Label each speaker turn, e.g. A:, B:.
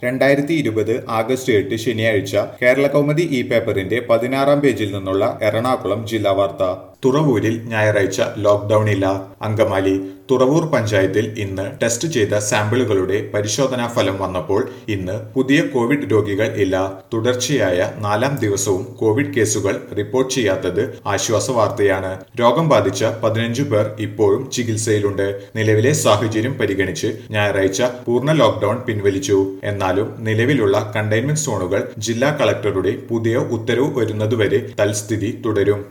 A: രണ്ടായിരത്തി ഇരുപത് ആഗസ്റ്റ് എട്ട് ശനിയാഴ്ച കേരള കൗമുദി ഇ പേപ്പറിന്റെ പതിനാറാം പേജിൽ നിന്നുള്ള എറണാകുളം ജില്ലാ വാർത്ത തുറവൂരിൽ ഞായറാഴ്ച ലോക്ക്ഡൌൺ ഇല്ല അങ്കമാലി തുറവൂർ പഞ്ചായത്തിൽ ഇന്ന് ടെസ്റ്റ് ചെയ്ത സാമ്പിളുകളുടെ പരിശോധനാ ഫലം വന്നപ്പോൾ ഇന്ന് പുതിയ കോവിഡ് രോഗികൾ ഇല്ല തുടർച്ചയായ നാലാം ദിവസവും കോവിഡ് കേസുകൾ റിപ്പോർട്ട് ചെയ്യാത്തത് ആശ്വാസ വാർത്തയാണ് രോഗം ബാധിച്ച പതിനഞ്ചു പേർ ഇപ്പോഴും ചികിത്സയിലുണ്ട് നിലവിലെ സാഹചര്യം പരിഗണിച്ച് ഞായറാഴ്ച പൂർണ്ണ ലോക്ക്ഡൌൺ പിൻവലിച്ചു എന്നാലും നിലവിലുള്ള കണ്ടെയ്ൻമെന്റ് സോണുകൾ ജില്ലാ കളക്ടറുടെ പുതിയ ഉത്തരവ് വരുന്നതുവരെ തൽസ്ഥിതി തുടരും